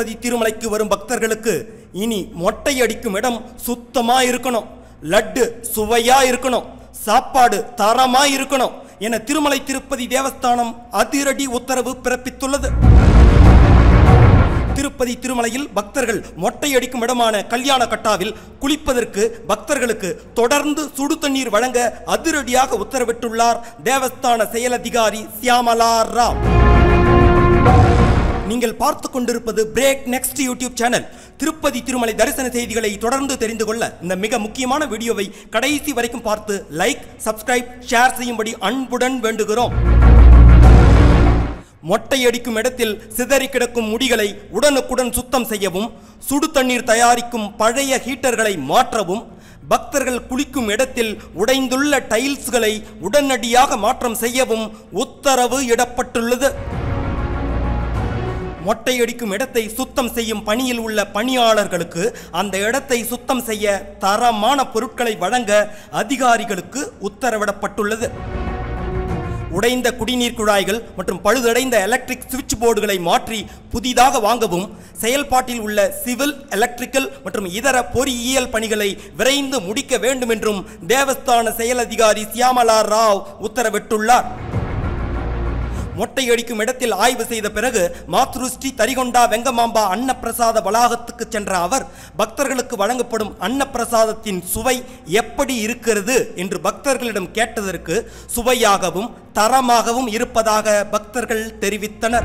திருப்பதி திருமலைக்கு வரும் பக்தர்களுக்கு இனி மொட்டை அடிக்கும் இடம் சுத்தமா இருக்கணும் லட்டு சுவையா இருக்கணும் சாப்பாடு தரமா இருக்கணும் என திருமலை திருப்பதி தேவஸ்தானம் அதிரடி உத்தரவு பிறப்பித்துள்ளது திருப்பதி திருமலையில் பக்தர்கள் மொட்டை அடிக்கும் இடமான கல்யாண கட்டாவில் குளிப்பதற்கு பக்தர்களுக்கு தொடர்ந்து சுடு தண்ணீர் வழங்க அதிரடியாக உத்தரவிட்டுள்ளார் தேவஸ்தான செயலதிகாரி சியாமலா ராவ் நீங்கள் பார்த்து கொண்டிருப்பது break next YouTube channel Tirupati Tirumala தரிசன செய்திகளை தொடர்ந்து தெரிந்து கொள்ள இந்த மிக முக்கியமான வீடியோவை கடைசி வரைக்கும் பார்த்து லைக் சப்ஸ்கிரைப் ஷேர் செய்யும்படி அன்புடன் வேண்டுகிறோம் மொட்டை அடிக்கும் இடத்தில் சிதறி கிடக்கும் முடிகளை உடனுக்குடன் சுத்தம் செய்யவும் சுடு தண்ணீர் தயாரிக்கும் பழைய ஹீட்டர்களை மாற்றவும் பக்தர்கள் குளிக்கும் இடத்தில் உடைந்துள்ள டைல்ஸ்களை உடனடியாக மாற்றம் செய்யவும் உத்தரவு இடப்பட்டுள்ளது மொட்டை அடிக்கும் இடத்தை சுத்தம் செய்யும் பணியில் உள்ள பணியாளர்களுக்கு அந்த இடத்தை சுத்தம் செய்ய தரமான பொருட்களை வழங்க அதிகாரிகளுக்கு உத்தரவிடப்பட்டுள்ளது உடைந்த குடிநீர் குழாய்கள் மற்றும் பழுதடைந்த எலக்ட்ரிக் சுவிட்ச் போர்டுகளை மாற்றி புதிதாக வாங்கவும் செயல்பாட்டில் உள்ள சிவில் எலக்ட்ரிக்கல் மற்றும் இதர பொறியியல் பணிகளை விரைந்து முடிக்க வேண்டும் என்றும் தேவஸ்தான செயல் அதிகாரி சியாமலா ராவ் உத்தரவிட்டுள்ளார் மொட்டை அடிக்கும் இடத்தில் ஆய்வு செய்த பிறகு மாத்ருஸ்ரீ தரிகொண்டா வெங்கமாம்பா அன்னப்பிரசாத வளாகத்துக்கு சென்ற அவர் பக்தர்களுக்கு வழங்கப்படும் அன்னப்பிரசாதத்தின் சுவை எப்படி இருக்கிறது என்று பக்தர்களிடம் கேட்டதற்கு சுவையாகவும் தரமாகவும் இருப்பதாக பக்தர்கள் தெரிவித்தனர்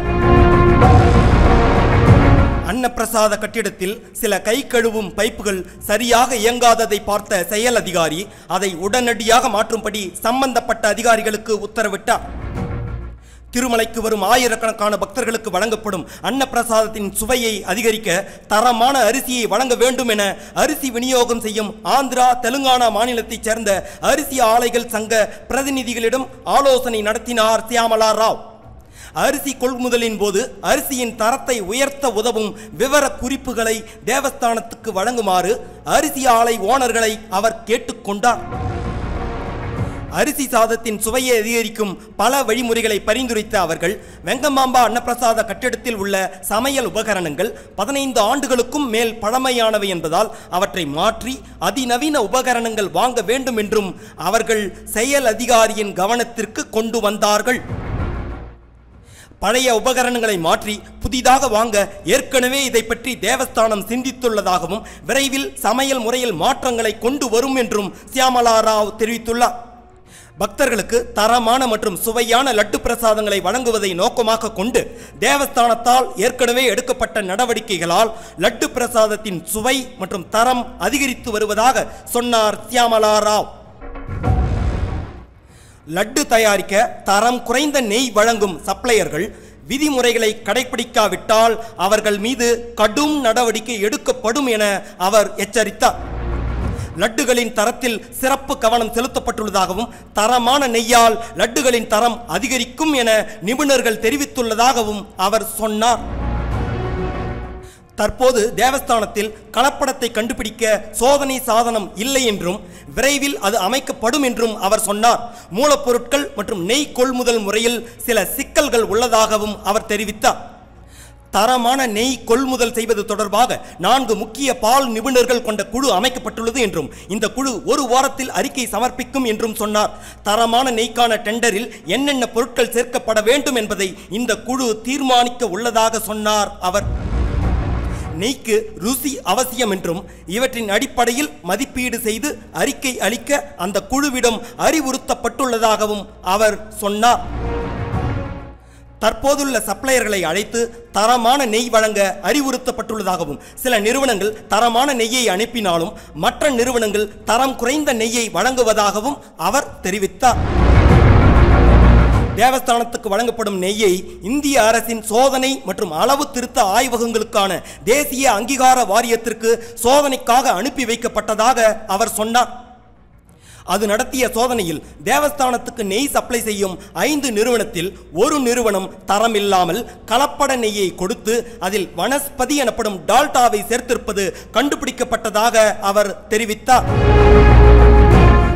அன்னப்பிரசாத கட்டிடத்தில் சில கை கழுவும் பைப்புகள் சரியாக இயங்காததை பார்த்த செயல் அதிகாரி அதை உடனடியாக மாற்றும்படி சம்பந்தப்பட்ட அதிகாரிகளுக்கு உத்தரவிட்டார் திருமலைக்கு வரும் ஆயிரக்கணக்கான பக்தர்களுக்கு வழங்கப்படும் அன்னப்பிரசாதத்தின் சுவையை அதிகரிக்க தரமான அரிசியை வழங்க வேண்டும் என அரிசி விநியோகம் செய்யும் ஆந்திரா தெலுங்கானா மாநிலத்தைச் சேர்ந்த அரிசி ஆலைகள் சங்க பிரதிநிதிகளிடம் ஆலோசனை நடத்தினார் சியாமலா ராவ் அரிசி கொள்முதலின் போது அரிசியின் தரத்தை உயர்த்த உதவும் விவர குறிப்புகளை தேவஸ்தானத்துக்கு வழங்குமாறு அரிசி ஆலை ஓனர்களை அவர் கேட்டுக்கொண்டார் அரிசி சாதத்தின் சுவையை அதிகரிக்கும் பல வழிமுறைகளை பரிந்துரைத்த அவர்கள் வெங்கமாம்பா அன்னப்பிரசாத கட்டிடத்தில் உள்ள சமையல் உபகரணங்கள் பதினைந்து ஆண்டுகளுக்கும் மேல் பழமையானவை என்பதால் அவற்றை மாற்றி அதிநவீன உபகரணங்கள் வாங்க வேண்டும் என்றும் அவர்கள் செயல் அதிகாரியின் கவனத்திற்கு கொண்டு வந்தார்கள் பழைய உபகரணங்களை மாற்றி புதிதாக வாங்க ஏற்கனவே இதை பற்றி தேவஸ்தானம் சிந்தித்துள்ளதாகவும் விரைவில் சமையல் முறையில் மாற்றங்களை கொண்டு வரும் என்றும் சியாமலா ராவ் தெரிவித்துள்ளார் பக்தர்களுக்கு தரமான மற்றும் சுவையான லட்டு பிரசாதங்களை வழங்குவதை நோக்கமாக கொண்டு தேவஸ்தானத்தால் ஏற்கனவே எடுக்கப்பட்ட நடவடிக்கைகளால் லட்டு பிரசாதத்தின் சுவை மற்றும் தரம் அதிகரித்து வருவதாக சொன்னார் சியாமலா ராவ் லட்டு தயாரிக்க தரம் குறைந்த நெய் வழங்கும் சப்ளையர்கள் விதிமுறைகளை கடைபிடிக்காவிட்டால் அவர்கள் மீது கடும் நடவடிக்கை எடுக்கப்படும் என அவர் எச்சரித்தார் லட்டுகளின் தரத்தில் சிறப்பு கவனம் செலுத்தப்பட்டுள்ளதாகவும் தரமான நெய்யால் லட்டுகளின் தரம் அதிகரிக்கும் என நிபுணர்கள் தெரிவித்துள்ளதாகவும் அவர் சொன்னார் தற்போது தேவஸ்தானத்தில் கலப்படத்தை கண்டுபிடிக்க சோதனை சாதனம் இல்லை என்றும் விரைவில் அது அமைக்கப்படும் என்றும் அவர் சொன்னார் மூலப்பொருட்கள் மற்றும் நெய் கொள்முதல் முறையில் சில சிக்கல்கள் உள்ளதாகவும் அவர் தெரிவித்தார் தரமான நெய் கொள்முதல் செய்வது தொடர்பாக நான்கு முக்கிய பால் நிபுணர்கள் கொண்ட குழு அமைக்கப்பட்டுள்ளது என்றும் இந்த குழு ஒரு வாரத்தில் அறிக்கை சமர்ப்பிக்கும் என்றும் சொன்னார் தரமான நெய்க்கான டெண்டரில் என்னென்ன பொருட்கள் சேர்க்கப்பட வேண்டும் என்பதை இந்த குழு தீர்மானிக்க உள்ளதாக சொன்னார் அவர் நெய்க்கு ருசி அவசியம் என்றும் இவற்றின் அடிப்படையில் மதிப்பீடு செய்து அறிக்கை அளிக்க அந்த குழுவிடம் அறிவுறுத்தப்பட்டுள்ளதாகவும் அவர் சொன்னார் தற்போதுள்ள சப்ளையர்களை அழைத்து தரமான நெய் வழங்க அறிவுறுத்தப்பட்டுள்ளதாகவும் சில நிறுவனங்கள் தரமான நெய்யை அனுப்பினாலும் மற்ற நிறுவனங்கள் தரம் குறைந்த நெய்யை வழங்குவதாகவும் அவர் தெரிவித்தார் தேவஸ்தானத்துக்கு வழங்கப்படும் நெய்யை இந்திய அரசின் சோதனை மற்றும் அளவு திருத்த ஆய்வகங்களுக்கான தேசிய அங்கீகார வாரியத்திற்கு சோதனைக்காக அனுப்பி வைக்கப்பட்டதாக அவர் சொன்னார் அது நடத்திய சோதனையில் தேவஸ்தானத்துக்கு நெய் சப்ளை செய்யும் ஐந்து நிறுவனத்தில் ஒரு நிறுவனம் தரம் இல்லாமல் கலப்பட நெய்யை கொடுத்து அதில் வனஸ்பதி எனப்படும் டால்டாவை சேர்த்திருப்பது கண்டுபிடிக்கப்பட்டதாக அவர் தெரிவித்தார்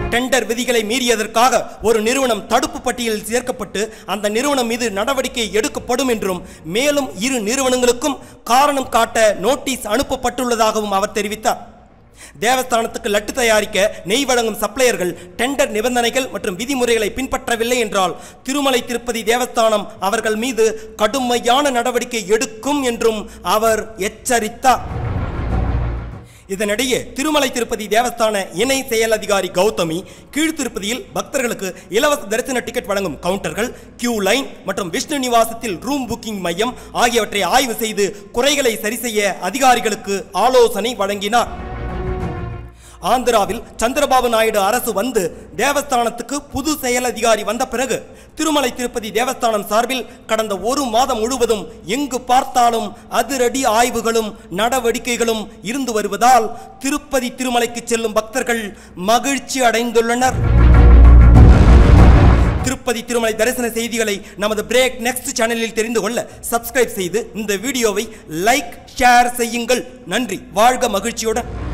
டெண்டர் விதிகளை மீறியதற்காக ஒரு நிறுவனம் தடுப்பு பட்டியலில் சேர்க்கப்பட்டு அந்த நிறுவனம் மீது நடவடிக்கை எடுக்கப்படும் என்றும் மேலும் இரு நிறுவனங்களுக்கும் காரணம் காட்ட நோட்டீஸ் அனுப்பப்பட்டுள்ளதாகவும் அவர் தெரிவித்தார் தேவஸ்தானத்துக்கு லட்டு தயாரிக்க நெய் வழங்கும் சப்ளையர்கள் டெண்டர் நிபந்தனைகள் மற்றும் விதிமுறைகளை பின்பற்றவில்லை என்றால் திருமலை திருப்பதி தேவஸ்தானம் அவர்கள் மீது கடுமையான நடவடிக்கை எடுக்கும் என்றும் அவர் எச்சரித்தார் இதனிடையே திருமலை திருப்பதி தேவஸ்தான இணை செயல் அதிகாரி கௌதமி கீழ்த்திருப்பதியில் பக்தர்களுக்கு இலவச தரிசன டிக்கெட் வழங்கும் கவுண்டர்கள் கியூ லைன் மற்றும் விஷ்ணு நிவாசத்தில் ரூம் புக்கிங் மையம் ஆகியவற்றை ஆய்வு செய்து குறைகளை சரிசெய்ய அதிகாரிகளுக்கு ஆலோசனை வழங்கினார் ஆந்திராவில் சந்திரபாபு நாயுடு அரசு வந்து தேவஸ்தானத்துக்கு புது செயல் அதிகாரி வந்த பிறகு திருமலை திருப்பதி தேவஸ்தானம் சார்பில் கடந்த ஒரு மாதம் முழுவதும் எங்கு பார்த்தாலும் அதிரடி ஆய்வுகளும் நடவடிக்கைகளும் இருந்து வருவதால் திருப்பதி திருமலைக்கு செல்லும் பக்தர்கள் மகிழ்ச்சி அடைந்துள்ளனர் திருப்பதி திருமலை தரிசன செய்திகளை நமது பிரேக் நெக்ஸ்ட் சேனலில் தெரிந்து கொள்ள சப்ஸ்கிரைப் செய்து இந்த வீடியோவை லைக் ஷேர் செய்யுங்கள் நன்றி வாழ்க மகிழ்ச்சியுடன்